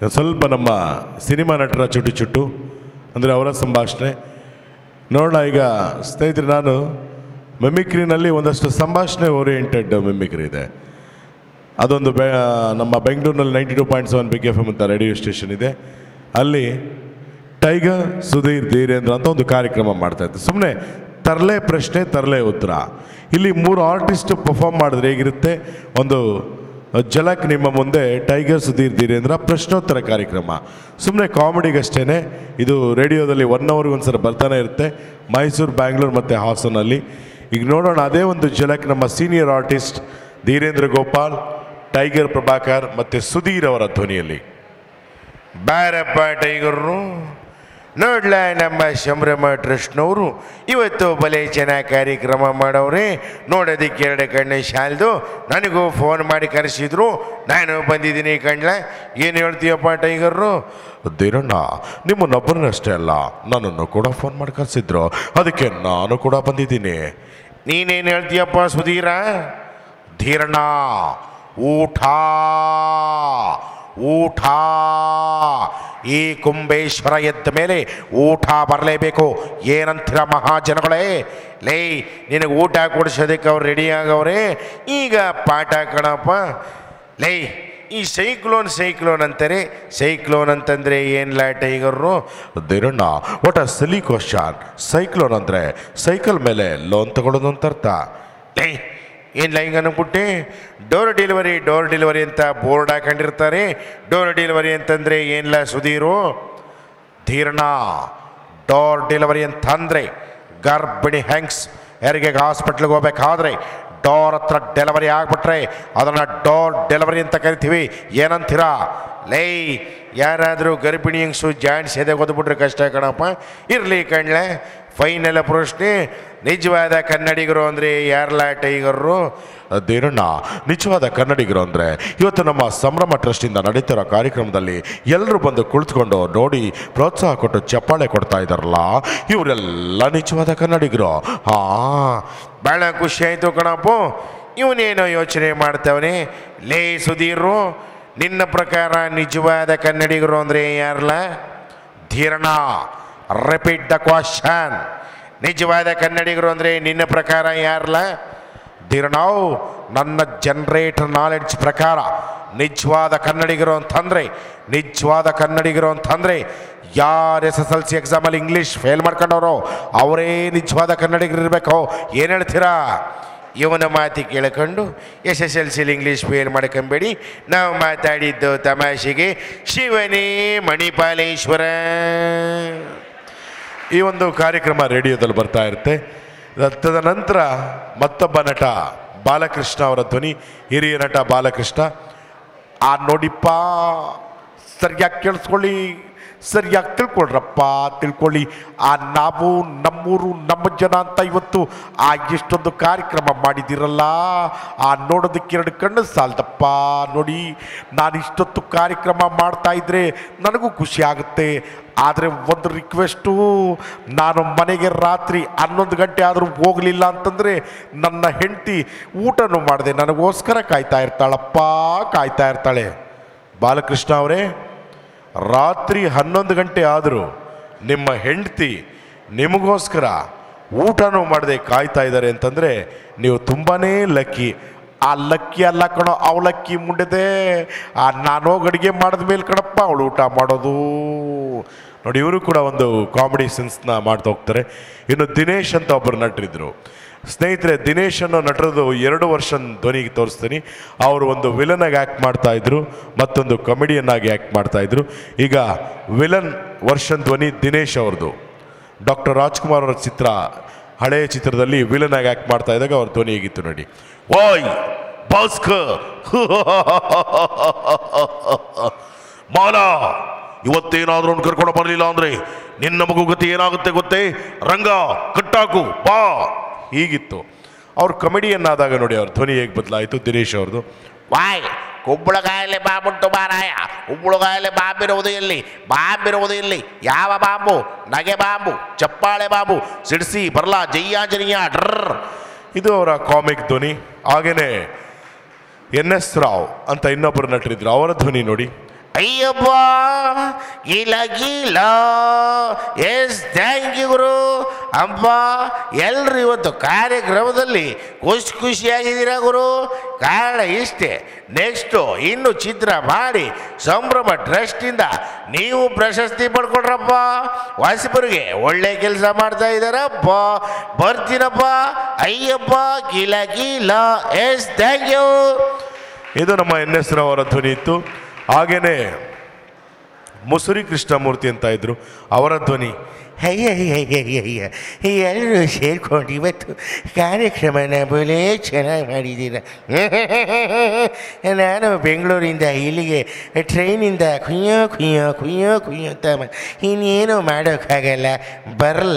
ಸ್ವಲ್ಪ ನಮ್ಮ ಸಿನಿಮಾ ನಟರ ಚುಟು ಚುಟ್ಟು ಅಂದರೆ ಅವರ ಸಂಭಾಷಣೆ ನೋಡೋಣ ಈಗ ಸ್ನೇಹಿತರೆ ನಾನು ಮೆಮಿಕ್ರಿನಲ್ಲಿ ಒಂದಷ್ಟು ಸಂಭಾಷಣೆ ಓರಿಯೆಂಟೆಡ್ ಮೆಮಿಕ್ರಿ ಇದೆ ಅದೊಂದು ಬೆ ನಮ್ಮ ಬೆಂಗಳೂರಿನಲ್ಲಿ ninety two point seven big F M ಅಂತ ರೇಡಿಯೋ ಸ್ಟೇಷನ್ ಇದೆ ಅಲ್ಲಿ ಟೈಗರ್ ಸುಧೀರ್ ಧೀರೇಂದ್ರ ಅಂತ ಒಂದು ಕಾರ್ಯಕ್ರಮ ಮಾಡ್ತಾ ಇತ್ತು ಸುಮ್ಮನೆ ತರಲೆ ಪ್ರಶ್ನೆ ತರಲೆ ಉತ್ತರ ಇಲ್ಲಿ ಮೂರು ಆರ್ಟಿಸ್ಟ್ ಪರ್ಫಾರ್ಮ್ ಮಾಡಿದ್ರೆ ಹೇಗಿರುತ್ತೆ ಒಂದು ಜಲಕ್ ನಿಮ್ಮ ಮುಂದೆ ಟೈಗರ್ ಸುಧೀರ್ ಧೀರೇಂದ್ರ ಪ್ರಶ್ನೋತ್ತರ ಕಾರ್ಯಕ್ರಮ ಸುಮ್ಮನೆ ಕಾಮಿಡಿಗಷ್ಟೇ ಇದು ರೇಡಿಯೋದಲ್ಲಿ ಒನ್ ಅವರ್ಗೆ ಒಂದ್ಸಲ ಬರ್ತಾನೆ ಇರುತ್ತೆ ಮೈಸೂರು ಬ್ಯಾಂಗ್ಳೂರು ಮತ್ತು ಹಾಸನಲ್ಲಿ ಈಗ ನೋಡೋಣ ಅದೇ ಒಂದು ಜಲಕ್ ನಮ್ಮ senior artist Dheerendra Gopal tiger Prabhakar ಮತ್ತು ಸುಧೀರ್ ಅವರ ಧ್ವನಿಯಲ್ಲಿ ಬಾರಪ್ಪ ಟೈಗರ್ರು ನೋಡ್ಲ ನಮ್ಮ ಸಂಭ್ರಮ ಟ್ರಸ್ಟ್ನವರು ಇವತ್ತು ಬಲೆ ಚೆನ್ನಾಗಿ ಕಾರ್ಯಕ್ರಮ ಮಾಡವ್ರೆ ನೋಡೋದಕ್ಕೆ ಎರಡು ಕಣ್ಣು ಶಾಲ್ದು ನನಗೂ ಫೋನ್ ಮಾಡಿ ಕರೆಸಿದ್ರು ನಾನು ಬಂದಿದ್ದೀನಿ ಕಣ್ಲ ಏನು ಹೇಳ್ತೀಯಪ್ಪ ಟೈಗರ್ರು ಧೀರಣ್ಣ ನಿಮ್ಮನ್ನೊಬ್ಬರನ್ನಷ್ಟೇ ಅಲ್ಲ ನನ್ನನ್ನು ಕೂಡ ಫೋನ್ ಮಾಡಿ ಕರೆಸಿದ್ರು ಅದಕ್ಕೆ ನಾನು ಕೂಡ ಬಂದಿದ್ದೀನಿ ನೀನೇನು ಹೇಳ್ತೀಯಪ್ಪ ಸುಧೀರ ಧೀರಣ್ಣ ಊಟ ಊಟ ಈ ಕುಂಬೇಶ್ವರ ಎದ್ದ ಮೇಲೆ ಊಟ ಬರಲೇಬೇಕು ಏನಂತೀರ ಮಹಾಜನಗಳೇ ಲೇ ನಿನಗೆ ಊಟ ಕೊಡಿಸೋದಕ್ಕೆ ಅವ್ರು ರೆಡಿ ಆಗವ್ರೆ ಈಗ ಪಾಠ ಕಣಪ್ಪ ಲೇ ಈ ಸೈಕ್ಲೋನ್ ಸೈಕ್ಲೋನ್ ಅಂತಾರೆ ಸೈಕ್ಲೋನ್ ಅಂತಂದ್ರೆ ಏನ್ಲ ಟೈಗರ್ರು ಧೀರಣ್ಣ what a silly question cyclone ಅಂದರೆ ಸೈಕಲ್ ಮೇಲೆ ಲೋನ್ ತಗೊಳ್ಳೋದು ಅಂತ ಅರ್ಥ ಲೇ ಏನು ಲೈಂಗ್ ಅನ್ಬಿಟ್ಟೆ ಡೋರ್ ಡೆಲಿವರಿ ಡೋರ್ ಡೆಲಿವರಿ ಅಂತ ಬೋರ್ಡ್ ಹಾಕೊಂಡಿರ್ತಾರೆ ಡೋರ್ ಡೆಲಿವರಿ ಅಂತಂದರೆ ಏನಿಲ್ಲ ಸುಧೀರು ಧೀರ್ಣ ಡೋರ್ ಡೆಲಿವರಿ ಅಂತಂದರೆ ಗರ್ಭಿಣಿ ಹೆಂಗ್ಸ್ ಹೆರಿಗೆಗೆ ಹಾಸ್ಪಿಟ್ಲಿಗೆ ಹೋಗ್ಬೇಕಾದ್ರೆ ಡೋರ್ ಹತ್ರ ಡೆಲಿವರಿ ಆಗ್ಬಿಟ್ರೆ ಅದನ್ನು ಡೋರ್ ಡೆಲಿವರಿ ಅಂತ ಕರಿತೀವಿ ಏನಂತೀರಾ ಲೇ ಯಾರಾದರೂ ಗರ್ಭಿಣಿ ಹೆಂಗ್ಸು ಜಾಯಿಂಟ್ಸ್ ಎದೆ ಓದ್ಬಿಟ್ರೆ ಕಷ್ಟ ಕಣಪ್ಪ ಇರಲಿ ಕಣ್ಲೆ ಫೈನಲ್ ಪ್ರಶ್ನೆ ನಿಜವಾದ ಕನ್ನಡಿಗರು ಅಂದರೆ ಯಾರಲ್ಲ ಟೈಗರು ಧೀರಣ್ಣ ನಿಜವಾದ ಕನ್ನಡಿಗರು ಅಂದರೆ ಇವತ್ತು ನಮ್ಮ ಸಂಭ್ರಮ ಟ್ರಸ್ಟಿಂದ ನಡೀತಿರೋ ಕಾರ್ಯಕ್ರಮದಲ್ಲಿ ಎಲ್ಲರೂ ಬಂದು ಕುಳಿತುಕೊಂಡು ನೋಡಿ ಪ್ರೋತ್ಸಾಹ ಕೊಟ್ಟು ಚಪ್ಪಾಳೆ ಕೊಡ್ತಾ ಇದ್ದಾರಲ್ಲ ಇವರೆಲ್ಲ ನಿಜವಾದ ಕನ್ನಡಿಗರು ಹಾಂ ಭಾಳ ಖುಷಿ ಆಯಿತು ಕಣಪ್ಪ ಇವನೇನೋ ಯೋಚನೆ ಮಾಡ್ತವನೆ ಲೇ ಸುಧೀರು ನಿನ್ನ ಪ್ರಕಾರ ನಿಜವಾದ ಕನ್ನಡಿಗರು ಅಂದರೆ ಯಾರಲ್ಲ ಧೀರಣ ರಿಪೀಟ್ ದ ಕ್ವಶನ್ ನಿಜವಾದ ಕನ್ನಡಿಗರು ಅಂದರೆ ನಿನ್ನ ಪ್ರಕಾರ ಯಾರಲ್ಲ ಧೀರಣವು ನನ್ನ ಜನ್ರೇಟರ್ ನಾಲೆಡ್ಜ್ ಪ್ರಕಾರ ನಿಜವಾದ ಕನ್ನಡಿಗರು ಅಂತಂದರೆ ನಿಜವಾದ ಕನ್ನಡಿಗರು ಅಂತಂದರೆ ಯಾರು ಎಸ್ ಎಸ್ ಎಲ್ ಸಿ ಎಕ್ಸಾಮಲ್ಲಿ ಇಂಗ್ಲೀಷ್ ಫೇಲ್ ಮಾಡ್ಕೊಂಡವರು ಅವರೇ ನಿಜವಾದ ಕನ್ನಡಿಗರು ಇರಬೇಕು ಏನು ಹೇಳ್ತೀರಾ ಇವನ ಮಾತಿ ಕೇಳ್ಕೊಂಡು ಎಸ್ ಎಸ್ ಎಲ್ ಸಿಲಿ ಇಂಗ್ಲೀಷ್ ಫೇಲ್ ಮಾಡ್ಕೊಂಬೇಡಿ ನಾವು ಮಾತಾಡಿದ್ದು ತಮಾಷೆಗೆ ಶಿವನೇ ಮಣಿಪಾಲೇಶ್ವರ ಈ ಒಂದು ಕಾರ್ಯಕ್ರಮ ರೇಡಿಯೋದಲ್ಲಿ ಬರ್ತಾ ಇರುತ್ತೆ ತದನಂತರ ಮತ್ತೊಬ್ಬ ನಟ ಬಾಲಕೃಷ್ಣ ಅವರ ಧ್ವನಿ ಹಿರಿಯ ನಟ ಬಾಲಕೃಷ್ಣ ಆ ನೋಡಿಪ್ಪ ಸರಿಯಾಗಿ ಕೇಳಿಸ್ಕೊಳ್ಳಿ ಸರಿಯಾಗಿ ತಿಳ್ಕೊಳ್ರಪ್ಪ ತಿಳ್ಕೊಳ್ಳಿ ಆ ನಾವು ನಮ್ಮೂರು ನಮ್ಮ ಜನ ಅಂತ ಇವತ್ತು ಆ ಎಷ್ಟೊಂದು ಕಾರ್ಯಕ್ರಮ ಮಾಡಿದಿರಲ್ಲ ಆ ನೋಡೋದಕ್ಕೆ ಎರಡು ಕಣ್ಣು ಸಾಲದಪ್ಪ ನೋಡಿ ನಾನು ಇಷ್ಟೊತ್ತು ಕಾರ್ಯಕ್ರಮ ಮಾಡ್ತಾ ಇದ್ರೆ ನನಗೂ ಖುಷಿ ಆಗುತ್ತೆ ಆದರೆ ಒಂದು ರಿಕ್ವೆಸ್ಟು ನಾನು ಮನೆಗೆ ರಾತ್ರಿ ಹನ್ನೊಂದು ಗಂಟೆ ಆದರೂ ಹೋಗಲಿಲ್ಲ ಅಂತಂದರೆ ನನ್ನ ಹೆಂಡತಿ ಊಟನೂ ಮಾಡಿದೆ ನನಗೋಸ್ಕರ ಕಾಯ್ತಾ ಇರ್ತಾಳಪ್ಪ ಕಾಯ್ತಾ ಇರ್ತಾಳೆ ಬಾಲಕೃಷ್ಣ ಅವರೇ ರಾತ್ರಿ ಹನ್ನೊಂದು ಗಂಟೆ ಆದರೂ ನಿಮ್ಮ ಹೆಂಡತಿ ನಿಮಗೋಸ್ಕರ ಊಟನೂ ಮಾಡದೆ ಕಾಯ್ತಾ ಇದ್ದಾರೆ ಅಂತಂದರೆ ನೀವು ತುಂಬಾ ಲಕ್ಕಿ ಆ ಲಕ್ಕಿ ಅಲ್ಲ ಕಣೋ ಅವಲಕ್ಕಿ ಮುಂಡಿದೆ ಆ ನಾನು ಹೋಗಿ ಅಡುಗೆ ಮಾಡಿದ ಮೇಲೆ ಕಣಪ್ಪ ಅವಳು ಊಟ ಮಾಡೋದು ನೋಡಿ ಇವರು ಕೂಡ ಒಂದು ಕಾಮಿಡಿ ಸೆನ್ಸ್ನ ಮಾಡ್ತಾ ಹೋಗ್ತಾರೆ ಇನ್ನು ದಿನೇಶ್ ಅಂತ ಒಬ್ಬರು ನಟರಿದ್ರು ಸ್ನೇಹಿತರೆ ದಿನೇಶ್ ಅನ್ನೋ ನಟರದು ಎರಡು ವರ್ಷ ಧ್ವನಿಗೆ ತೋರಿಸ್ತೀನಿ ಅವರು ಒಂದು ವಿಲನ್ ಆಗಿ ಆ್ಯಕ್ಟ್ ಮಾಡ್ತಾ ಇದ್ರು ಮತ್ತೊಂದು ಕಮಿಡಿಯನ್ ಆಗಿ ಆ್ಯಕ್ಟ್ ಮಾಡ್ತಾ ಇದ್ರು ಈಗ ವಿಲನ್ ವರ್ಷನ್ ಧ್ವನಿ ದಿನೇಶ್ ಅವ್ರದ್ದು ಡಾಕ್ಟರ್ ರಾಜ್ಕುಮಾರ್ ಅವರ ಚಿತ್ರ ಹಳೆಯ ಚಿತ್ರದಲ್ಲಿ ವಿಲನ್ ಆಗಿ ಆ್ಯಕ್ಟ್ ಮಾಡ್ತಾ ಇದ್ದಾಗ ಅವ್ರ ಧ್ವನಿ ಹೇಗಿತ್ತು ನೋಡಿ ಓಯ್ ಭಾಸ್ಕರ್ ಮಾಲ ಇವತ್ತೇನಾದ್ರೂ ಅವ್ನು ಕರ್ಕೊಂಡು ಬರಲಿಲ್ಲ ಅಂದ್ರೆ ನಿನ್ನ ಮಗು ಗತಿ ಏನಾಗುತ್ತೆ ಗೊತ್ತೇ ರಂಗ ಕಟ್ಟಾಕು ಬಾ ಹೀಗಿತ್ತು ಅವ್ರು ಕಮಿಡಿಯನ್ ಆದಾಗ ನೋಡಿ ಅವ್ರ ಧ್ವನಿ ಹೇಗೆ ಬದಲಾಯಿತು ದಿನೇಶ್ ಅವ್ರದ್ದು ವಾಯ್ ಕುಂಬಳಕಾಯಲ್ಲಿ ಬಾಂಬುಂಟು ಮಾರಾಯ ಕುಂಬಳಕಾಯಲ್ಲಿ ಬಾಂಬಿರುವುದು ಎಲ್ಲಿ ಬಾಂಬಿರುವುದು ಇಲ್ಲಿ ಯಾವ ಬಾಂಬು ನಗೆ ಬಾಂಬು ಚಪ್ಪಾಳೆ ಬಾಂಬು ಸಿಡಿಸಿ ಬರಲ ಜಯ್ಯಾಜನಿಯ ಡ್ರರ್ ಇದು ಅವರ ಕಾಮಿಕ್ ಧ್ವನಿ ಹಾಗೇನೆ ಎನ್ ಎಸ್ ರಾವ್ ಅಂತ ಇನ್ನೊಬ್ಬರು ನಟರಿದ್ರು ಅವರ ಧ್ವನಿ ನೋಡಿ ಅಯ್ಯಪ್ಪ ಗೀಲ ಗೀಲ ಎಸ್ ಥ್ಯಾಂಕ್ ಯು ಗುರು ಅಪ್ಪ ಎಲ್ಲರೂ ಇವತ್ತು ಕಾರ್ಯಕ್ರಮದಲ್ಲಿ ಖುಷಿ ಖುಷಿಯಾಗಿದ್ದೀರಾ ಗುರು ಕಾರಣ ಇಷ್ಟೇ ನೆಕ್ಸ್ಟು ಇನ್ನು ಚಿತ್ರ ಮಾಡಿ ಸಂಭ್ರಮ ಟ್ರಸ್ಟಿಂದ ನೀವು ಪ್ರಶಸ್ತಿ ಪಡ್ಕೊಡ್ರಪ್ಪ ವಾಸಿಪುರಿಗೆ ಒಳ್ಳೆ ಕೆಲಸ ಮಾಡ್ತಾ ಇದ್ದಾರಪ್ಪ ಬರ್ತೀನಪ್ಪ ಅಯ್ಯಪ್ಪ ಗೀಲ ಗೀಲ ಎಸ್ ಥ್ಯಾಂಕ್ ಯು ಇದು ನಮ್ಮ ಎನ್ ಎಸ್ ರಾವ್ ಅವರ ಧ್ವನಿ ಇತ್ತು ಹಾಗೇನೆ ಮುಸುರಿ ಕೃಷ್ಣಮೂರ್ತಿ ಅಂತ ಇದ್ರು ಅವರ ಧ್ವನಿ ಅಯ್ಯ ಅಯ್ಯ ಅಯ್ಯ ಅಯ್ಯ ಅಯ್ಯ ಎಲ್ಲರೂ ಸೇರ್ಕೊಂಡು ಇವತ್ತು ಕಾರ್ಯಕ್ರಮನ ಬಲೇ ಚೆನ್ನಾಗಿ ಮಾಡಿದ್ದೀರ ನಾನು ಬೆಂಗಳೂರಿಂದ ಇಲ್ಲಿಗೆ ಟ್ರೈನಿಂದ ಕುಯ್ಯೋ ಕುಯ್ಯೋ ಕುಯ್ಯೋ ಕುಯ್ಯೋ ಅಂತ ಮ- ಇನ್ನೇನು ಮಾಡೋಕ್ಕಾಗಲ್ಲ ಬರಲ್ಲ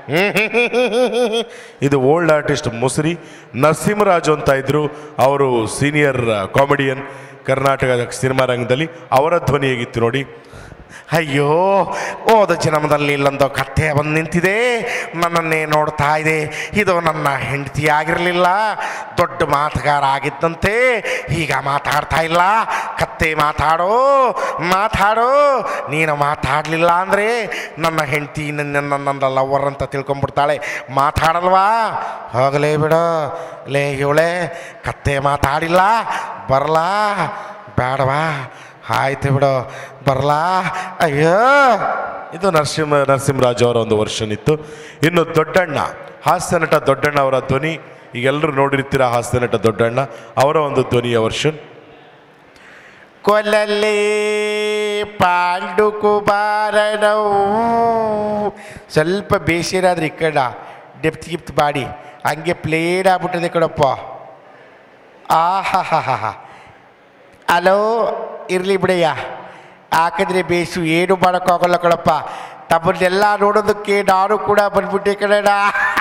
ಇದು ಓಲ್ಡ್ ಆರ್ಟಿಸ್ಟ್ ಮುಸುರಿ ನರಸಿಂಹರಾಜು ಅಂತ ಇದ್ರು ಅವರು ಸೀನಿಯರ್ ಕಾಮಿಡಿಯನ್ ಕರ್ನಾಟಕದ ಸಿನಿಮಾ ರಂಗದಲ್ಲಿ ಅವರ ಧ್ವನಿ ಹೇಗಿತ್ತು ನೋಡಿ ಅಯ್ಯೋ ಹೋದ ಜನ್ಮದಲ್ಲಿ ಇಲ್ಲೊಂದು ಕತ್ತೆ ಬಂದು ನಿಂತಿದೆ ನನ್ನನ್ನೇ ನೋಡ್ತಾ ಇದೆ ಇದು ನನ್ನ ಹೆಂಡತಿ ಆಗಿರಲಿಲ್ಲ ದೊಡ್ಡ ಮಾತುಗಾರ ಆಗಿದ್ದಂತೆ ಈಗ ಮಾತಾಡ್ತಾ ಇಲ್ಲ ಕತ್ತೆ ಮಾತಾಡೋ ಮಾತಾಡೋ ನೀನು ಮಾತಾಡಲಿಲ್ಲ ಅಂದರೆ ನನ್ನ ಹೆಂಡತಿ ನನ್ನ ನನ್ನ ಲವರ್ ಅಂತ ತಿಳ್ಕೊಂಬಿಡ್ತಾಳೆ ಮಾತಾಡಲ್ವಾ ಹೋಗಲೇ ಬಿಡು ಲೇ ಇವಳೆ ಕತ್ತೆ ಮಾತಾಡಿಲ್ಲ ಬರಲಾ ಬೇಡವಾ ಆಯ್ತು ಬಿಡು ಬರಲಾ ಅಯ್ಯೋ ಇದು ನರಸಿಂಹ ನರಸಿಂಹರಾಜು ಅವರ ಒಂದು ವರ್ಷನ್ ಇತ್ತು ಇನ್ನು ದೊಡ್ಡಣ್ಣ ಹಾಸ್ಯ ನಟ ದೊಡ್ಡಣ್ಣ ಅವರ ಧ್ವನಿ ಈಗ ಎಲ್ಲರೂ ನೋಡಿರ್ತೀರ ಹಾಸ್ಯ ನಟ ದೊಡ್ಡಣ್ಣ ಅವರ ಒಂದು ಧ್ವನಿಯ ವರ್ಷನ್ ಕೊಲ್ಲಲ್ಲಿ ಪಾಂಡು ಕುಮಾರನವು ಸ್ವಲ್ಪ ಬೇಸಿರಾದ್ರೆ ಈ ಕಡ ಡೆಪ್ತ್ ಗಿಪ್ತ್ ಬಾಡಿ ಹಂಗೆ ಪ್ಲೇನ್ ಆಗ್ಬಿಟ್ಟಿದೆ ಕಣಪ್ಪ ಆಹಾ ಹಾ ಹಾ ಹಾ ಹಲೋ ಇರಲಿ ಬಿಡಯ್ಯ ಹಾಕಿದ್ರೆ ಬೇಸು ಏನು ಮಾಡೋಕ್ಕಾಗಲ್ಲ ಕಣಪ್ಪ ತಮ್ಮನ್ನೆಲ್ಲ ನೋಡೋದಕ್ಕೆ ನಾನು ಕೂಡ ಬಂದ್ಬಿಟ್ಟೆ ಕಣಡ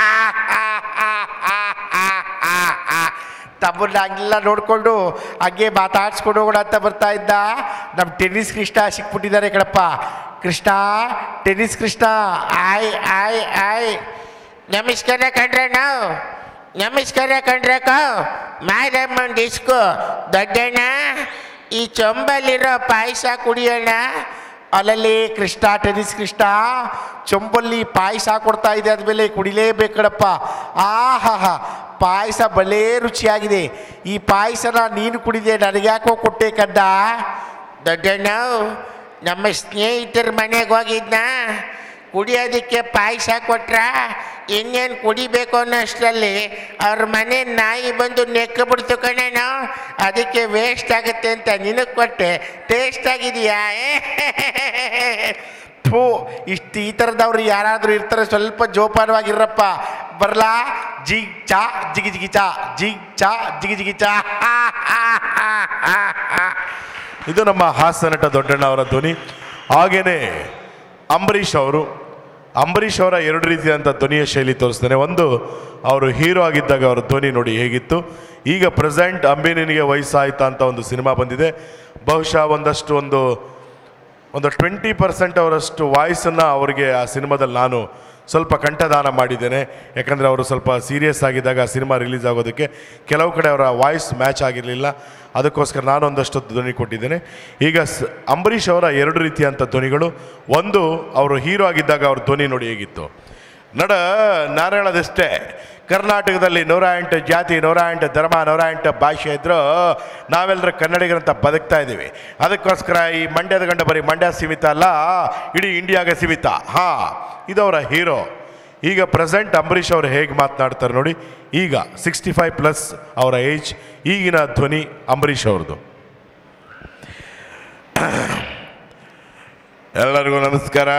ತಮ್ಮನ್ನ ಹಂಗೆಲ್ಲ ನೋಡಿಕೊಂಡು ಹಂಗೆ ಮಾತಾಡ್ಸ್ಕೊಂಡು ಹೋಗೋಣ ಅಂತ ಬರ್ತಾ ಇದ್ದ ನಮ್ಮ ಟೆನ್ನಿಸ್ ಕೃಷ್ಣ ಸಿಕ್ಬಿಟ್ಟಿದ್ದಾರೆ ಕಣಪ್ಪ ಕೃಷ್ಣ ಟೆನ್ನಿಸ್ ಕೃಷ್ಣ ಆಯ್ ಆಯ್ ಆಯ್ ನಮಸ್ಕಾರ ಕಣ್ರಣ್ಣ ನಮಸ್ಕಾರ ಕಣ್ರಕ್ಕ ಮಾರಮ್ಮನ ಡಿಸ್ಕು ದೊಡ್ಡಣ್ಣ ಈ ಚೊಂಬಲ್ಲಿರೋ ಪಾಯಸ ಕುಡಿಯೋಣ ಅಲ್ಲಲ್ಲಿ ಕೃಷ್ಣ ಟೆನಿಸ್ ಕೃಷ್ಣ ಚೊಂಬಲ್ಲಿ ಪಾಯಸ ಕೊಡ್ತಾ ಇದೆ ಆದಮೇಲೆ ಕುಡಿಲೇಬೇಕಡಪ್ಪ ಆಹಾ ಹಾ ಪಾಯಸ ಬಲೇ ರುಚಿಯಾಗಿದೆ ಈ ಪಾಯಸನ ನೀನು ಕುಡಿದೆ ನನಗ್ಯಾಕೋ ಕೊಟ್ಟೆ ಕದ್ದ ದೊಡ್ಡಣ್ಣ ನಮ್ಮ ಸ್ನೇಹಿತರ ಮನೆಗೆ ಹೋಗಿದ್ನ ಕುಡಿಯೋದಕ್ಕೆ ಪಾಯಸ ಕೊಟ್ರ ಇನ್ನೇನು ಕುಡಿಬೇಕು ಅನ್ನೋಷ್ಟರಲ್ಲಿ ಅವ್ರ ಮನೆ ನಾಯಿ ಬಂದು ನೆಕ್ಕ ಬಿಡ್ತು ಕಣೇನು ಅದಕ್ಕೆ ವೇಸ್ಟ್ ಆಗುತ್ತೆ ಅಂತ ನಿನಗೆ ಕೊಟ್ಟೆ ಟೇಸ್ಟ್ ಆಗಿದೆಯಾ ಥೂ ಇಷ್ಟು ಈ ಥರದವ್ರು ಯಾರಾದರೂ ಇರ್ತಾರೆ ಸ್ವಲ್ಪ ಜೋಪಾನವಾಗಿರಪ್ಪ ಬರಲಾ ಜಿಗ್ ಚಾ ಜಿಗಿ ಜಿಗಿ ಚಾ ಜಿಗ್ ಚಾ ಜಿಗಿ ಜಿಗಿ ಚಾ ಇದು ನಮ್ಮ ಹಾಸ್ಯ ನಟ ದೊಡ್ಡಣ್ಣ ಅವರ ಧ್ವನಿ ಹಾಗೇನೆ ಅಂಬರೀಷ್ ಅವರು ಅಂಬರೀಷ್ ಅವರ ಎರಡು ರೀತಿಯಾದಂಥ ಧ್ವನಿಯ ಶೈಲಿ ತೋರಿಸ್ತಾನೆ ಒಂದು ಅವರು ಹೀರೋ ಆಗಿದ್ದಾಗ ಅವರ ಧ್ವನಿ ನೋಡಿ ಹೇಗಿತ್ತು ಈಗ ಪ್ರೆಸೆಂಟ್ ಅಂಬಿನಿಗೆ ವಯಸ್ಸಾಯ್ತಾ ಅಂತ ಒಂದು ಸಿನಿಮಾ ಬಂದಿದೆ ಬಹುಶಃ ಒಂದಷ್ಟು ಒಂದು ಒಂದು ಟ್ವೆಂಟಿ ಪರ್ಸೆಂಟ್ ಅವರಷ್ಟು ವಾಯ್ಸನ್ನು ಅವರಿಗೆ ಆ ಸಿನಿಮಾದಲ್ಲಿ ನಾನು ಸ್ವಲ್ಪ ಕಂಠದಾನ ಮಾಡಿದ್ದೇನೆ ಯಾಕಂದರೆ ಅವರು ಸ್ವಲ್ಪ ಸೀರಿಯಸ್ ಆಗಿದ್ದಾಗ ಆ ಸಿನಿಮಾ ರಿಲೀಸ್ ಆಗೋದಕ್ಕೆ ಕೆಲವು ಕಡೆ ಅವರ ವಾಯ್ಸ್ ಮ್ಯಾಚ್ ಆಗಿರಲಿಲ್ಲ ಅದಕ್ಕೋಸ್ಕರ ನಾನು ಒಂದಷ್ಟು ಧ್ವನಿ ಕೊಟ್ಟಿದ್ದೇನೆ ಈಗ ಸ್ ಅಂಬರೀಷ್ ಅವರ ಎರಡು ರೀತಿಯಂಥ ಧ್ವನಿಗಳು ಒಂದು ಅವರು ಹೀರೋ ಆಗಿದ್ದಾಗ ಅವ್ರ ಧ್ವನಿ ನೋಡಿ ಹೇಗಿತ್ತು ನಡ ನಾನು ಹೇಳೋದಷ್ಟೇ ಕರ್ನಾಟಕದಲ್ಲಿ ನೂರ ಎಂಟು ಜಾತಿ ನೂರ ಎಂಟು ಧರ್ಮ ನೂರ ಎಂಟು ಭಾಷೆ ಇದ್ದರೂ ನಾವೆಲ್ಲರೂ ಕನ್ನಡಿಗರಂತ ಬದುಕ್ತಾ ಇದ್ದೀವಿ ಅದಕ್ಕೋಸ್ಕರ ಈ ಮಂಡ್ಯದ ಗಂಡ ಬರೀ ಮಂಡ್ಯ ಸೀಮಿತ ಅಲ್ಲ ಇಡೀ ಇಂಡಿಯಾಗೆ ಸೀಮಿತ ಹಾಂ ಇದು ಅವರ ಹೀರೋ ಈಗ ಪ್ರೆಸೆಂಟ್ ಅಂಬರೀಷ್ ಅವರು ಹೇಗೆ ಮಾತನಾಡ್ತಾರೆ ನೋಡಿ ಈಗ ಸಿಕ್ಸ್ಟಿ ಫೈವ್ ಪ್ಲಸ್ ಅವರ ಏಜ್ ಈಗಿನ ಧ್ವನಿ ಅಂಬರೀಷ್ ಅವ್ರದ್ದು ಎಲ್ಲರಿಗೂ ನಮಸ್ಕಾರ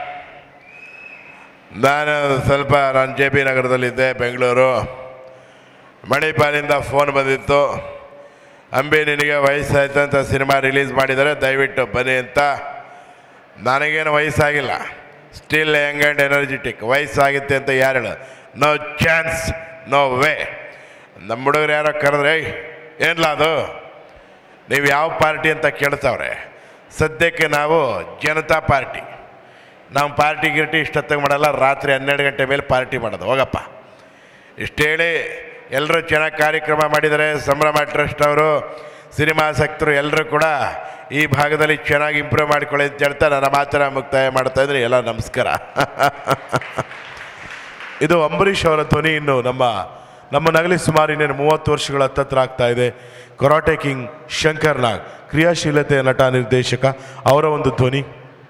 ನಾನು ಸ್ವಲ್ಪ ನಾನು ಜೆ ಪಿ ನಗರದಲ್ಲಿದ್ದೆ ಬೆಂಗಳೂರು ಮಣಿಪಾಲಿಂದ ಫೋನ್ ಬಂದಿತ್ತು ಅಂಬಿ ನಿನಗೆ ವಯಸ್ಸಾಯ್ತು ಅಂತ ಸಿನಿಮಾ ರಿಲೀಸ್ ಮಾಡಿದ್ದಾರೆ ದಯವಿಟ್ಟು ಬನ್ನಿ ಅಂತ ನನಗೇನು ವಯಸ್ಸಾಗಿಲ್ಲ ಸ್ಟಿಲ್ ಯಂಗ್ ಆ್ಯಂಡ್ ಎನರ್ಜೆಟಿಕ್ ವಯಸ್ಸಾಗುತ್ತೆ ಅಂತ ಯಾರು ಹೇಳು ನೋ ಚಾನ್ಸ್ ನೋ ವೇ ನಮ್ಮ ಹುಡುಗರು ಯಾರೋ ಕರೆದ್ರೆ "ಏಯ್, ಏನ್ಲ ಅದು ನೀವು ಯಾವ ಪಾರ್ಟಿ ಅಂತ ಕೇಳ್ತಾವ್ರೆ ಸದ್ಯಕ್ಕೆ ನಾವು ಜನತಾ ಪಾರ್ಟಿ ನಾವು ಪಾರ್ಟಿ ಗಿರ್ಟಿ ಇಷ್ಟೊತ್ತಿಗೆ ಮಾಡಲ್ಲ ರಾತ್ರಿ ಹನ್ನೆರಡು ಗಂಟೆ ಮೇಲೆ ಪಾರ್ಟಿ ಮಾಡೋದು ಹೋಗಪ್ಪ ಇಷ್ಟು ಹೇಳಿ ಎಲ್ಲರೂ ಚೆನ್ನಾಗಿ ಕಾರ್ಯಕ್ರಮ ಮಾಡಿದ್ದಾರೆ ಸಂಭ್ರಮ ಟ್ರಸ್ಟ್ ಅವರು ಸಿನಿಮಾಸಕ್ತರು ಎಲ್ಲರೂ ಕೂಡ ಈ ಭಾಗದಲ್ಲಿ ಚೆನ್ನಾಗಿ ಇಂಪ್ರೂವ್ ಮಾಡ್ಕೊಳ್ಳಿ ಅಂತ ಹೇಳ್ತಾ ನನ್ನ ಮಾತನ್ನ ಮುಕ್ತಾಯ ಮಾಡ್ತಾ ಇದ್ರೆ ಎಲ್ಲ ನಮಸ್ಕಾರ ಇದು ಅಂಬರೀಷ್ ಅವರ ಧ್ವನಿ ಇನ್ನು ನಮ್ಮ ನಮ್ಮ ನಗಲಿ ಸುಮಾರು ಇನ್ನೇನು ಮೂವತ್ತು ವರ್ಷಗಳ ಹತ್ತತ್ರ ಆಗ್ತಾ ಇದೆ ಕೊರಾಟೆ ಕಿಂಗ್ ಶಂಕರ್ ನಾಗ್ ಕ್ರಿಯಾಶೀಲತೆಯ ನಟ ನಿರ್ದೇಶಕ ಅವರ ಒಂದು ಧ್ವನಿ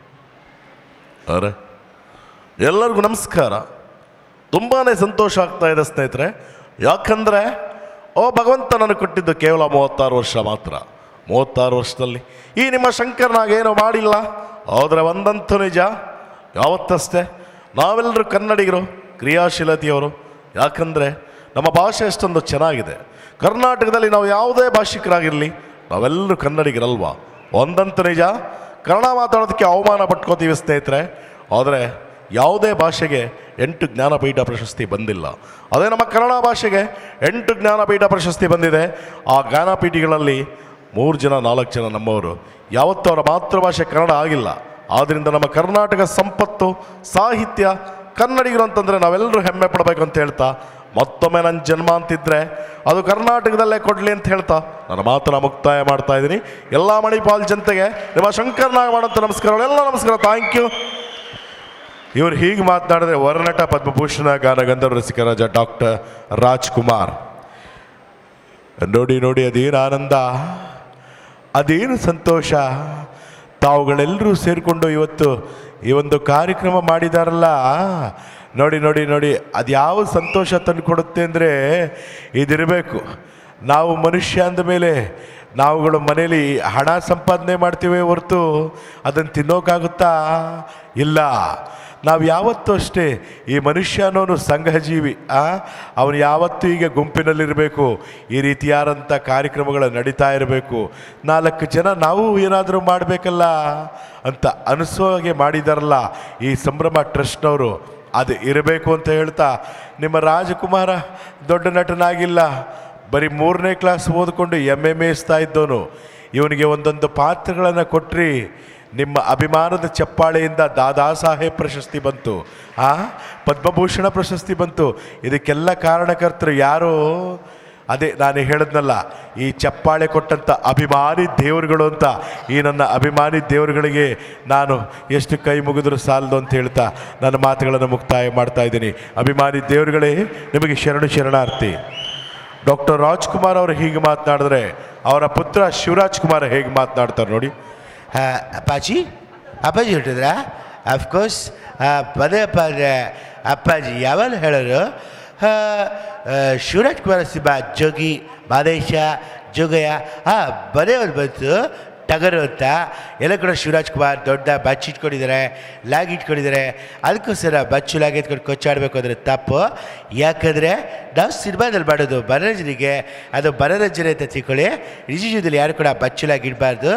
ಅರೆ ಎಲ್ಲರಿಗೂ ನಮಸ್ಕಾರ ತುಂಬಾ ಸಂತೋಷ ಆಗ್ತಾ ಇದೆ ಸ್ನೇಹಿತರೆ ಯಾಕಂದರೆ ಓ ಭಗವಂತ ನನಗೆ ಕೊಟ್ಟಿದ್ದು ಕೇವಲ ಮೂವತ್ತಾರು ವರ್ಷ ಮಾತ್ರ ಮೂವತ್ತಾರು ವರ್ಷದಲ್ಲಿ ಈ ನಿಮ್ಮ ಶಂಕರ್ನಾಗ ಏನೋ ಮಾಡಿಲ್ಲ ಆದರೆ ಒಂದಂತೂ ನಿಜ ಯಾವತ್ತಷ್ಟೇ ನಾವೆಲ್ಲರೂ ಕನ್ನಡಿಗರು ಕ್ರಿಯಾಶೀಲತೆಯವರು ಯಾಕಂದರೆ ನಮ್ಮ ಭಾಷೆ ಅಷ್ಟೊಂದು ಚೆನ್ನಾಗಿದೆ ಕರ್ನಾಟಕದಲ್ಲಿ ನಾವು ಯಾವುದೇ ಭಾಷಿಕರಾಗಿರಲಿ ನಾವೆಲ್ಲರೂ ಕನ್ನಡಿಗರಲ್ವಾ ಒಂದಂತೂ ನಿಜ ಕನ್ನಡ ಮಾತಾಡೋದಕ್ಕೆ ಅವಮಾನ ಪಟ್ಕೋತೀವಿ ಸ್ನೇಹಿತರೆ ಆದರೆ ಯಾವುದೇ ಭಾಷೆಗೆ ಎಂಟು ಜ್ಞಾನಪೀಠ ಪ್ರಶಸ್ತಿ ಬಂದಿಲ್ಲ ಅದೇ ನಮ್ಮ ಕನ್ನಡ ಭಾಷೆಗೆ ಎಂಟು ಜ್ಞಾನಪೀಠ ಪ್ರಶಸ್ತಿ ಬಂದಿದೆ ಆ ಜ್ಞಾನಪೀಠಗಳಲ್ಲಿ ಮೂರು ಜನ ನಾಲ್ಕು ಜನ ನಮ್ಮವರು ಯಾವತ್ತೂ ಅವರ ಮಾತೃಭಾಷೆ ಕನ್ನಡ ಆಗಿಲ್ಲ ಆದ್ದರಿಂದ ನಮ್ಮ ಕರ್ನಾಟಕ ಸಂಪತ್ತು ಸಾಹಿತ್ಯ ಕನ್ನಡಿಗರು ಅಂತಂದರೆ ನಾವೆಲ್ಲರೂ ಹೆಮ್ಮೆ ಪಡಬೇಕು ಅಂತ ಹೇಳ್ತಾ ಮತ್ತೊಮ್ಮೆ ನನ್ನ ಜನ್ಮ ಅಂತಿದ್ರೆ ಅದು ಕರ್ನಾಟಕದಲ್ಲೇ ಕೊಡಲಿ ಅಂತ ಹೇಳ್ತಾ ನನ್ನ ಮಾತನ್ನ ಮುಕ್ತಾಯ ಮಾಡ್ತಾ ಇದ್ದೀನಿ ಎಲ್ಲ ಮಣಿಪಾಲ್ ಜನತೆಗೆ ನಿಮ್ಮ ಶಂಕರ್ನಾಗ ಮಾಡೋಂಥ ನಮಸ್ಕಾರಗಳು ಎಲ್ಲ ನಮಸ್ಕಾರ ಥ್ಯಾಂಕ್ ಯು ಇವ್ರು ಹೀಗೆ ಮಾತನಾಡಿದ್ರೆ ವರ್ಣಟ ಪದ್ಮಭೂಷಣ ಗಾನ ಗಂಧರ್ವ ರಸಿಕರಾಜ ಡಾಕ್ಟರ್ ರಾಜ್ಕುಮಾರ್ ನೋಡಿ ನೋಡಿ ಅದೇನು ಆನಂದ ಅದೇನು ಸಂತೋಷ ತಾವುಗಳೆಲ್ಲರೂ ಸೇರಿಕೊಂಡು ಇವತ್ತು ಈ ಒಂದು ಕಾರ್ಯಕ್ರಮ ಮಾಡಿದಾರಲ್ಲ ನೋಡಿ ನೋಡಿ ನೋಡಿ ಅದು ಯಾವ ಸಂತೋಷ ತಂದು ಕೊಡುತ್ತೆ ಅಂದರೆ ಇದಿರಬೇಕು ನಾವು ಮನುಷ್ಯ ಅಂದ ಮೇಲೆ ನಾವುಗಳು ಮನೇಲಿ ಹಣ ಸಂಪಾದನೆ ಮಾಡ್ತೀವಿ ಹೊರತು ಅದನ್ನು ತಿನ್ನೋಕ್ಕಾಗುತ್ತಾ ಇಲ್ಲ ನಾವು ಯಾವತ್ತೂ ಅಷ್ಟೇ ಈ ಮನುಷ್ಯ ಅನ್ನೋನು ಸಂಘಜೀವಿ ಆ ಅವನು ಯಾವತ್ತೂ ಈಗ ಗುಂಪಿನಲ್ಲಿರಬೇಕು ಈ ರೀತಿಯಾದಂಥ ಕಾರ್ಯಕ್ರಮಗಳು ನಡೀತಾ ಇರಬೇಕು ನಾಲ್ಕು ಜನ ನಾವು ಏನಾದರೂ ಮಾಡಬೇಕಲ್ಲ ಅಂತ ಅನಿಸೋ ಹಾಗೆ ಮಾಡಿದಾರಲ್ಲ ಈ ಸಂಭ್ರಮ ಟ್ರಸ್ಟ್ನವರು ಅದು ಇರಬೇಕು ಅಂತ ಹೇಳ್ತಾ ನಿಮ್ಮ ರಾಜಕುಮಾರ ದೊಡ್ಡ ನಟನಾಗಿಲ್ಲ ಬರೀ ಮೂರನೇ ಕ್ಲಾಸ್ ಓದ್ಕೊಂಡು ಎಮ್ ಎಮ್ ಎಸ್ತಾ ಇದ್ದವನು ಇವನಿಗೆ ಒಂದೊಂದು ಪಾತ್ರಗಳನ್ನು ಕೊಟ್ರಿ ನಿಮ್ಮ ಅಭಿಮಾನದ ಚಪ್ಪಾಳೆಯಿಂದ ದಾದಾ ಸಾಹೇಬ್ ಪ್ರಶಸ್ತಿ ಬಂತು ಆ ಪದ್ಮಭೂಷಣ ಪ್ರಶಸ್ತಿ ಬಂತು ಇದಕ್ಕೆಲ್ಲ ಕಾರಣಕರ್ತರು ಯಾರು ಅದೇ ನಾನು ಹೇಳಿದ್ನಲ್ಲ ಈ ಚಪ್ಪಾಳೆ ಕೊಟ್ಟಂಥ ಅಭಿಮಾನಿ ದೇವರುಗಳು ಅಂತ ಈ ನನ್ನ ಅಭಿಮಾನಿ ದೇವರುಗಳಿಗೆ ನಾನು ಎಷ್ಟು ಕೈ ಮುಗಿದ್ರು ಸಾಲದು ಅಂತ ಹೇಳ್ತಾ ನನ್ನ ಮಾತುಗಳನ್ನು ಮುಕ್ತಾಯ ಮಾಡ್ತಾ ಇದ್ದೀನಿ ಅಭಿಮಾನಿ ದೇವರುಗಳೇ ನಿಮಗೆ ಶರಣು ಶರಣಾರ್ಥಿ ಡಾಕ್ಟರ್ ರಾಜ್ಕುಮಾರ್ ಅವರು ಹೀಗೆ ಮಾತನಾಡಿದ್ರೆ ಅವರ ಪುತ್ರ ಶಿವರಾಜ್ ಕುಮಾರ್ ಹೇಗೆ ಮಾತನಾಡ್ತಾರೆ ನೋಡಿ ಆ, ಅಪ್ಪಾಜಿ ಅಪ್ಪಾಜಿ ಹೊರಟಿದ್ರಾ ಅಫ್ಕೋರ್ಸ್ ಪದೇ ಪದೇ ಅಪ್ಪಾಜಿ ಯಾವಾಗ ಹೇಳೋರು ಆ, ಆ, ಶಿವರಾಜ್ ಕುಮಾರ ಸಿಂಹ ಜೋಗಿ ಮಾದೇಶ ಜೋಗಯ್ಯ ಹಾಂ ಬರೇ ಒಂದು ಬಂತು ಟಗರು ಅಂತ ಎಲ್ಲ ಕೂಡ ಶಿವರಾಜ್ ಕುಮಾರ್ ದೊಡ್ಡ ಬಚ್ಚ ಇಟ್ಕೊಂಡಿದ್ದಾರೆ ಲಾಗ್ ಇಟ್ಕೊಂಡಿದ್ದಾರೆ ಅದಕ್ಕೋಸ್ಕರ ಬಚ್ಚು ಲಾಗ್ ಎತ್ಕೊಂಡು ಕೊಚ್ಚಾಡಬೇಕು ಅಂದರೆ ತಪ್ಪು ಯಾಕಂದರೆ ನಾವು ಸಿನಿಮಾದಲ್ಲಿ ಮಾಡೋದು ಮನೋರಂಜನೆಗೆ ಅದು ಮನೋರಂಜನೆ ಅಂತ ತಿಳ್ಕೊಳ್ಳಿ ನಿಜ ಜೀವನದಲ್ಲಿ ಯಾರು ಕೂಡ ಬಚ್ಚು ಲಾಗ್ ಇಡಬಾರ್ದು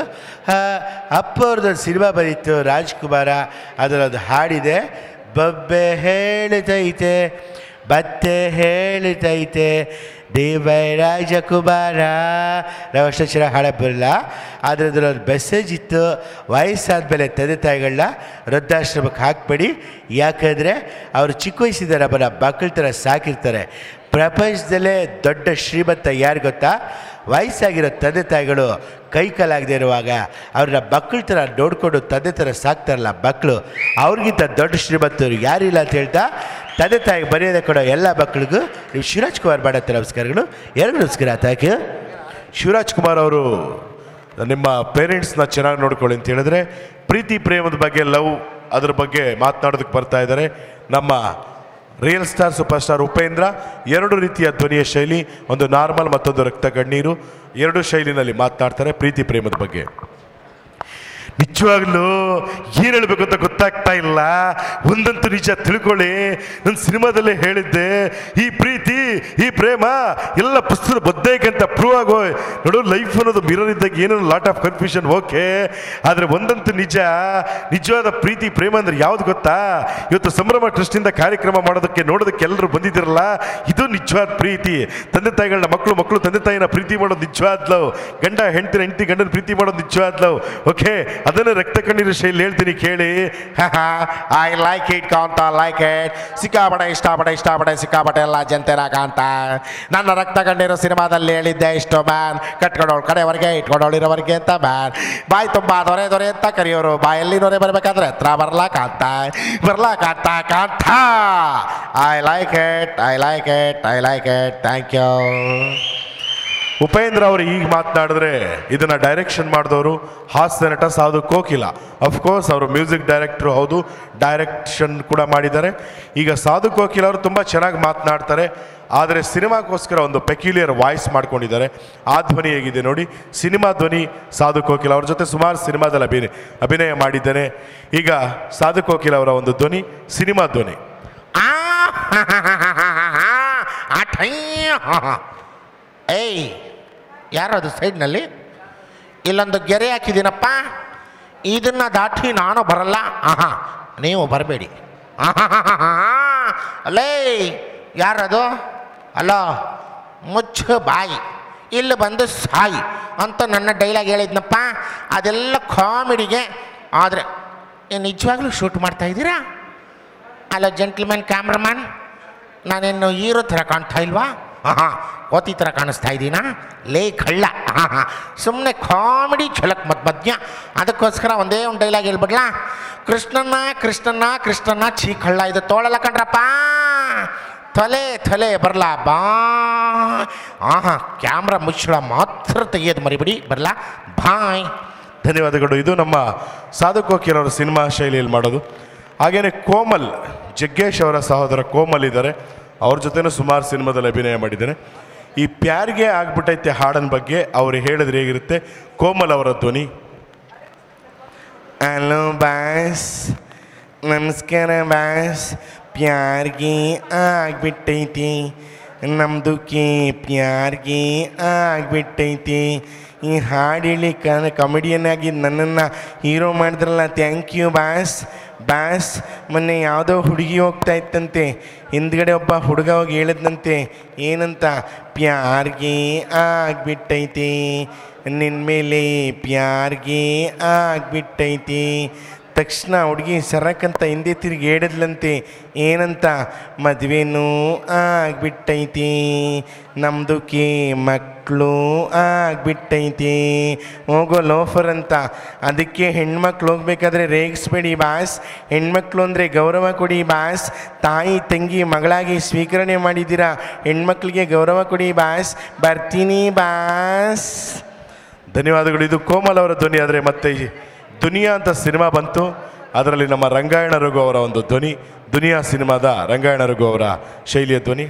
ಅಪ್ಪ ಅವ್ರದ್ದೊಂದು ಸಿನಿಮಾ ಬಂದಿತ್ತು ರಾಜ್ಕುಮಾರ ಅದರೊಂದು ಹಾಡಿದೆ ಬೊಬ್ಬೆ ಹೇಳಿತೈತೆ ಮತ್ತೆ ಹೇಳಿತೈತೆ ದೇವೈ ರಾಜಕುಮಾರ ನಾವು ಅಷ್ಟು ಚೆನ್ನಾಗಿ ಹಾಡಕ್ಕೆ ಬರಲ್ಲ ಆದರೆ ಅದರೊಂದು ಮೆಸೇಜ್ ಇತ್ತು ವಯಸ್ಸಾದಮೇಲೆ ತಂದೆ ತಾಯಿಗಳನ್ನ ವೃದ್ಧಾಶ್ರಮಕ್ಕೆ ಹಾಕ್ಬೇಡಿ ಯಾಕಂದರೆ ಅವರು ಚಿಕ್ಕ ವಯಸ್ಸಿಂದ ನಮ್ಮನ್ನು ಮಕ್ಕಳ ಥರ ಸಾಕಿರ್ತಾರೆ ಪ್ರಪಂಚದಲ್ಲೇ ದೊಡ್ಡ ಶ್ರೀಮಂತ ಯಾರು ಗೊತ್ತಾ ವಯಸ್ಸಾಗಿರೋ ತಂದೆ ತಾಯಿಗಳು ಕೈ ಕಾಲಾಗದೆ ಇರುವಾಗ ಅವ್ರನ್ನ ಮಕ್ಕಳ ಥರ ನೋಡಿಕೊಂಡು ತಂದೆ ಥರ ಸಾಕ್ತಾರಲ್ಲ ಮಕ್ಕಳು ಅವ್ರಿಗಿಂತ ದೊಡ್ಡ ಶ್ರೀಮಂತರು ಯಾರಿಲ್ಲ ಅಂತ ಹೇಳ್ತಾ ತಂದೆ ತಾಯಿಗೆ ಮರ್ಯಾದೆ ಕೊಡೋ ಎಲ್ಲ ಮಕ್ಕಳಿಗೂ ನೀವು ಶಿವರಾಜ್ ಕುಮಾರ್ ಮಾಡತ್ತೆ ನಮಸ್ಕಾರಗಳು ಎರಡು ನಮಸ್ಕಾರ ಥ್ಯಾಂಕ್ ಯು ಶಿವರಾಜ್ ಕುಮಾರ್ ಅವರು ನಿಮ್ಮ ಪೇರೆಂಟ್ಸ್ನ ಚೆನ್ನಾಗಿ ನೋಡ್ಕೊಳ್ಳಿ ಅಂತ ಹೇಳಿದ್ರೆ ಪ್ರೀತಿ ಪ್ರೇಮದ ಬಗ್ಗೆ ಲವ್ ಅದ್ರ ಬಗ್ಗೆ ಮಾತನಾಡೋದಕ್ಕೆ ಬರ್ತಾ ಇದ್ದಾರೆ ನಮ್ಮ real star super star Upendra ಎರಡು ರೀತಿಯ ಧ್ವನಿಯ ಶೈಲಿ ಒಂದು ನಾರ್ಮಲ್ ಮತ್ತೊಂದು ರಕ್ತ ಕಣ್ಣೀರು ಎರಡು ಶೈಲಿನಲ್ಲಿ ಮಾತನಾಡ್ತಾರೆ ಪ್ರೀತಿ ಪ್ರೇಮದ ಬಗ್ಗೆ ನಿಜವಾಗ್ಲೂ ಏನು ಹೇಳ್ಬೇಕು ಅಂತ ಗೊತ್ತಾಗ್ತಾ ಇಲ್ಲ ಒಂದಂತೂ ನಿಜ ತಿಳ್ಕೊಳ್ಳಿ ನನ್ನ ಸಿನಿಮಾದಲ್ಲೇ ಹೇಳಿದ್ದೆ ಈ ಪ್ರೀತಿ ಈ ಪ್ರೇಮ ಎಲ್ಲ ಪುಸ್ತಕದ ಬದ್ದೈಕಂತ ಪ್ರೂವ್ ಆಗೋ ನೋಡು ಲೈಫ್ ಅನ್ನೋದು ಮಿರರ್ ಇದ್ದಾಗ ಏನೋ ಲಾಟ್ ಆಫ್ ಕನ್ಫ್ಯೂಷನ್ ಓಕೆ ಆದರೆ ಒಂದಂತೂ ನಿಜ ನಿಜವಾದ ಪ್ರೀತಿ ಪ್ರೇಮ ಅಂದ್ರೆ ಯಾವ್ದು ಗೊತ್ತಾ ಇವತ್ತು ಸಂಭ್ರಮ ಟ್ರಸ್ಟಿಂದ ಕಾರ್ಯಕ್ರಮ ಮಾಡೋದಕ್ಕೆ ನೋಡೋದಕ್ಕೆ ಎಲ್ಲರೂ ಬಂದಿದ್ದೀರಲ್ಲ ಇದು ನಿಜವಾದ ಪ್ರೀತಿ ತಂದೆ ತಾಯಿಗಳನ್ನ ಮಕ್ಕಳು ಮಕ್ಕಳು ತಂದೆ ತಾಯಿನ ಪ್ರೀತಿ ಮಾಡೋದು ನಿಜವಾದ ಲವ್ ಗಂಡ ಹೆಂಡತಿನ ಹೆಂಡತಿ ಗಂಡನ ಪ್ರೀತಿ ಮಾಡೋದು ನಿಜವಾದ ಲವ್ ಓಕೆ ಅದನ್ನು ರಕ್ತ ಕಣ್ಣೀರು ಶೈಲಿ ಹೇಳ್ತೀನಿ ಕೇಳಿ I like it Kantha like it ಸಿಕ್ಕಾಪಟ್ಟೆ ಇಷ್ಟಪಟ್ಟೆ ಇಷ್ಟಪಟ್ಟೆ ಸಿಕ್ಕಾಪಟ್ಟೆ ಎಲ್ಲ ಜನತೆನ ಕಾಂತ ನನ್ನ ರಕ್ತ ಕಂಡಿರೋ ಸಿನಿಮಾದಲ್ಲಿ ಹೇಳಿದ್ದೆ ಇಷ್ಟು ಮ್ಯಾನ್ ಕಟ್ಕೊಂಡವಳು ಕಡೆವರೆಗೆ ಇಟ್ಕೊಂಡವಳಿರೋವರೆಗೆ ಅಂತ ಮ್ಯಾನ್ ಬಾಯಿ ತುಂಬ ದೊರೆ ದೊರೆ ಅಂತ ಕರೆಯೋರು ಬಾಯಲ್ಲಿ ದೊರೆ ಬರಬೇಕಾದ್ರೆ ಹತ್ರ ಬರ್ಲಾ ಕಾಂತ ಬರ್ಲಾ Kantha Kantha I like it I like it I like it thank you Upendra ಅವರು ಈಗ ಮಾತನಾಡಿದ್ರೆ ಇದನ್ನ ಡೈರೆಕ್ಷನ್ ಮಾಡಿದವರು ಹಾಸ್ಯ ನಟ ಸಾಧು ಕೋಕಿಲ ಅಫ್ಕೋರ್ಸ್ ಅವರು ಮ್ಯೂಸಿಕ್ ಡೈರೆಕ್ಟ್ರು ಹೌದು ಡೈರೆಕ್ಷನ್ ಕೂಡ ಮಾಡಿದ್ದಾರೆ ಈಗ ಸಾಧು ಕೋಕಿಲ ಅವರು ತುಂಬ ಚೆನ್ನಾಗಿ ಮಾತನಾಡ್ತಾರೆ ಆದರೆ ಸಿನಿಮಾಕ್ಕೋಸ್ಕರ ಒಂದು ಪೆಕ್ಯುಲಿಯರ್ ವಾಯ್ಸ್ ಮಾಡ್ಕೊಂಡಿದ್ದಾರೆ ಆ ಧ್ವನಿ ಹೇಗಿದೆ ನೋಡಿ ಸಿನಿಮಾ ಧ್ವನಿ ಸಾಧು ಕೋಕಿಲ ಅವ್ರ ಜೊತೆ ಸುಮಾರು ಸಿನಿಮಾದಲ್ಲಿ ಅಭಿನಯ ಅಭಿನಯ ಮಾಡಿದ್ದೇನೆ ಈಗ ಸಾಧು ಕೋಕಿಲ ಅವರ ಒಂದು ಧ್ವನಿ ಸಿನಿಮಾ ಧ್ವನಿ ಆ ಆ ಠೈ ಏಯ್ ಯಾರದು ಸೈಡ್ನಲ್ಲಿ ಇಲ್ಲೊಂದು ಗೆರೆ ಹಾಕಿದ್ದೀನಪ್ಪ ಇದನ್ನು ದಾಟಿ ನಾನು ಬರಲ್ಲ ಆಹಾ ನೀವು ಬರಬೇಡಿ ಅಲ್ಲೇ ಯಾರದು ಅಲ್ಲ ಮುಚ್ಚ ಬಾಯಿ ಇಲ್ಲಿ ಬಂದು ಸಾಯಿ ಅಂತ ನನ್ನ ಡೈಲಾಗ್ ಹೇಳಿದ್ನಪ್ಪ ಅದೆಲ್ಲ ಕಾಮಿಡಿಗೆ ಆದರೆ ನಿಜವಾಗ್ಲೂ ಶೂಟ್ ಮಾಡ್ತಾ ಇದ್ದೀರಾ ಅಲ್ಲ ಜೆಂಟ್ಲ್ಮನ್ ಕ್ಯಾಮ್ರಾಮನ್ ನಾನೇನು ಹೀರೋ ಥರ ಕಾಣ್ತಾ ಇಲ್ವಾ ಹಾಂ ಕೋತಿ ಥರ ಕಾಣಿಸ್ತಾ ಇದ್ದೀನಾ ಲೇ ಕಳ್ಳ ಹಾಂ ಸುಮ್ಮನೆ ಕಾಮಿಡಿ ಛಲಕ್ ಮತ್ ಮಧ್ಯ ಅದಕ್ಕೋಸ್ಕರ ಒಂದೇ ಒಂದು ಡೈಲಾಗ್ ಹೇಳ್ಬಿಡ್ಲಾ ಕೃಷ್ಣನ್ನ ಕೃಷ್ಣನ್ನ ಕೃಷ್ಣನ್ನ ಛೀ ಕಳ್ಳ ಇದು ತೋಳಲ್ಲ ಕಣ್ರಪ್ಪ ತಲೆ ತಲೆ ಬರಲಾ ಬಾ ಆಹಾ ಕ್ಯಾಮ್ರಾ ಮುಚ್ಚಳ ಮಾತ್ರ ತೆಗಿಯೋದು ಮರಿಬಿಡಿ ಬರಲಾ ಬಾಯ್ ಧನ್ಯವಾದಗಳು ಇದು ನಮ್ಮ ಸಾಧು ಕೋಕಿಲ್ ಅವರ ಸಿನಿಮಾ ಶೈಲಿಯಲ್ಲಿ ಮಾಡೋದು ಹಾಗೆಯೇ ಕೋಮಲ್ ಜಗ್ಗೇಶ್ ಅವರ ಸಹೋದರ ಕೋಮಲ್ ಇದ್ದಾರೆ ಅವ್ರ ಜೊತೆನೂ ಸುಮಾರು ಸಿನಿಮಾದಲ್ಲಿ ಅಭಿನಯ ಮಾಡಿದ್ದೇನೆ ಈ ಪ್ಯಾರ್ಗೆ ಆಗ್ಬಿಟ್ಟೈತೆ ಹಾಡಿನ ಬಗ್ಗೆ ಅವರು ಹೇಳಿದ್ರೆ ಹೇಗಿರುತ್ತೆ ಕೋಮಲ್ ಅವರ ಧ್ವನಿ ಹಲೋ ಬಾಸ್ ನಮಸ್ಕಾರ ಬಾಸ್ ಪ್ಯಾರ್ಗೆ ಆಗ್ಬಿಟ್ಟೈತಿ ನಮ್ದುಕ್ಕೆ ಪ್ಯಾರ್ಗೆ ಆಗ್ಬಿಟ್ಟೈತಿ ಈ ಹಾಡು ಹೇಳಿ ಕಾಮಿಡಿಯನ್ ಆಗಿ ನನ್ನನ್ನು ಹೀರೋ ಮಾಡಿದ್ರಲ್ಲ ಥ್ಯಾಂಕ್ ಯು ಬಾಸ್ ಬಾಸ್ ಮೊನ್ನೆ ಯಾವುದೋ ಹುಡುಗಿ ಹೋಗ್ತಾ ಇತ್ತಂತೆ ಹಿಂದ್ಗಡೆ ಒಬ್ಬ ಹುಡುಗ ಹೋಗಿ ಹೇಳಿದ್ನಂತೆ ಏನಂತ ಪ್ಯಾರ್ಗೆ ಆಗ್ಬಿಟ್ಟೈತಿ ನಿನ್ನ ಮೇಲೆ ಪ್ಯಾರ್ಗೆ ಆಗ್ಬಿಟ್ಟೈತಿ ತಕ್ಷಣ ಹುಡುಗಿ ಸರಕ್ಕಂತ ಹಿಂದೆ ತಿರುಗಿ ಹೇಳಿದ್ಲಂತೆ ಏನಂತ ಮದುವೆನೂ ಆಗ್ಬಿಟ್ಟೈತಿ ನಮ್ದುಕ್ಕೆ ಮಕ್ಕಳು ಆಗ್ಬಿಟ್ಟೈತಿ ಹೋಗೋ ಲೋಫರ್ ಅಂತ ಅದಕ್ಕೆ ಹೆಣ್ಮಕ್ಳು ಹೋಗ್ಬೇಕಾದ್ರೆ ರೇಗಿಸ್ಬೇಡಿ ಬಾಸ್ ಹೆಣ್ಮಕ್ಳು ಅಂದರೆ ಗೌರವ ಕೊಡಿ ಬಾಸ್ ತಾಯಿ ತಂಗಿ ಮಗಳಾಗಿ ಸ್ವೀಕರಣೆ ಮಾಡಿದ್ದೀರಾ ಹೆಣ್ಮಕ್ಳಿಗೆ ಗೌರವ ಕೊಡಿ ಬಾಸ್ ಬರ್ತೀನಿ ಬಾಸ್ ಧನ್ಯವಾದಗಳು ಇದು ಕೋಮಲ್ ಅವರ ಧ್ವನಿ ಆದರೆ ಮತ್ತೆ ಈ ದುನಿಯಾ ಅಂತ ಸಿನಿಮಾ ಬಂತು ಅದರಲ್ಲಿ ನಮ್ಮ ರಂಗಾಯಣ ರಘು ಅವರ ಒಂದು ಧ್ವನಿ ದುನಿಯಾ ಸಿನಿಮಾದ ರಂಗಾಯಣ ರಘು ಅವರ ಶೈಲಿಯ ಧ್ವನಿ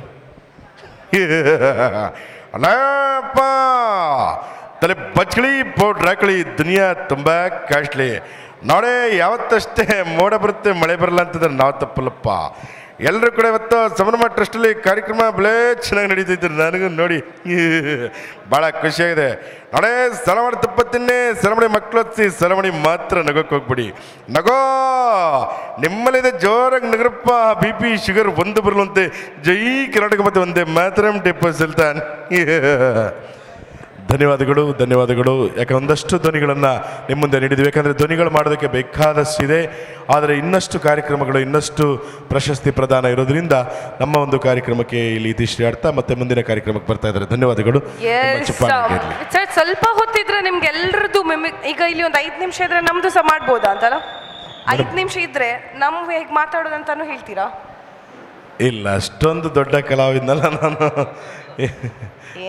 ಅಲ್ಲಪ್ಪ ತಲೆ ಬಚ್ಕಳಿ ಪೌಡ್ರ್ ಹಾಕಳಿ ದುನಿಯಾ ತುಂಬ ಕಾಸ್ಟ್ಲಿ ನೋಡೇ ಯಾವತ್ತಷ್ಟೇ ಮೋಡ ಬರುತ್ತೆ ಮಳೆ ಬರಲ್ಲ ಅಂತಂದ್ರೆ ನಾವು ತಪ್ಪಲ್ಲಪ್ಪ ಎಲ್ಲರೂ ಕೂಡ ಇವತ್ತು ಸಂಭ್ರಮ ಟ್ರಸ್ಟಲ್ಲಿ ಕಾರ್ಯಕ್ರಮ ಬೆಳೆ ಚೆನ್ನಾಗಿ ನಡೀತಿದ್ರು ನನಗೂ ನೋಡಿ ಭಾಳ ಖುಷಿಯಾಗಿದೆ ನೋಡೇ ಸಲಮಣಿ ತುಪ್ಪ ತಿನ್ನಿ ಸಲಮಣಿ ಮಕ್ಕಳು ಹಚ್ಚಿ ಸಲಮಣಿ ಮಾತ್ರ ನಗೋಕ್ಕೆ ಹೋಗ್ಬಿಡಿ ನಗೋ ನಿಮ್ಮಲ್ಲಿದೆ ಜೋರಾಗಿ ನಗರಪ್ಪ ಬಿ ಪಿ ಶುಗರ್ ಒಂದು ಬರಲಂತೆ ಜೈ ಕರ್ನಾಟಕ ಮತ್ತು ಒಂದೇ ಮಾತ್ರ ಟಿಪ್ಪು ಸುಲ್ತಾನ್ ಧನ್ಯವಾದಗಳು ಧನ್ಯವಾದಗಳು ಯಾಕಂದ್ರೆ ಒಂದಷ್ಟು ಧ್ವನಿಗಳನ್ನು ನಿಮ್ಮ ಮುಂದೆ ನೀಡಿದ್ವಿ ಯಾಕಂದರೆ ಧ್ವನಿಗಳು ಮಾಡೋದಕ್ಕೆ ಬೇಕಾದಷ್ಟಿದೆ ಆದರೆ ಇನ್ನಷ್ಟು ಕಾರ್ಯಕ್ರಮಗಳು ಇನ್ನಷ್ಟು ಪ್ರಶಸ್ತಿ ಪ್ರದಾನ ಇರೋದ್ರಿಂದ ನಮ್ಮ ಒಂದು ಕಾರ್ಯಕ್ರಮಕ್ಕೆ ಇಲ್ಲಿ ಇತಿಶ್ರೀ ಅರ್ಥ ಮತ್ತೆ ಮುಂದಿನ ಕಾರ್ಯಕ್ರಮಕ್ಕೆ ಬರ್ತಾ ಇದ್ದಾರೆ ಧನ್ಯವಾದಗಳು ನಿಮ್ಮ ಚಪ್ಪಾಳೆ ಇರ್ಲಿ. ಸರ್ ಸ್ವಲ್ಪ ಹೊತ್ತಿದ್ರೆ ನಿಮ್ಗೆ ಎಲ್ರದ್ದು ಮಿಮಿಕ್ ಈಗ ಇಲ್ಲಿ ಒಂದು ಐದು ನಿಮಿಷ ಇದ್ರೆ ನಮ್ದು ಸಹ ಮಾಡ್ಬೋದಾ ಅಂತಲ್ಲ ಐದು ನಿಮಿಷ ಇದ್ರೆ ನಮ್ ಹೇಗೆ ಮಾತಾಡೋದಂತಾನು ಹೇಳ್ತೀರಾ ಇಲ್ಲ ಅಷ್ಟೊಂದು ದೊಡ್ಡ ಕಲಾವಿದ್ನಲ್ಲ ನಾನು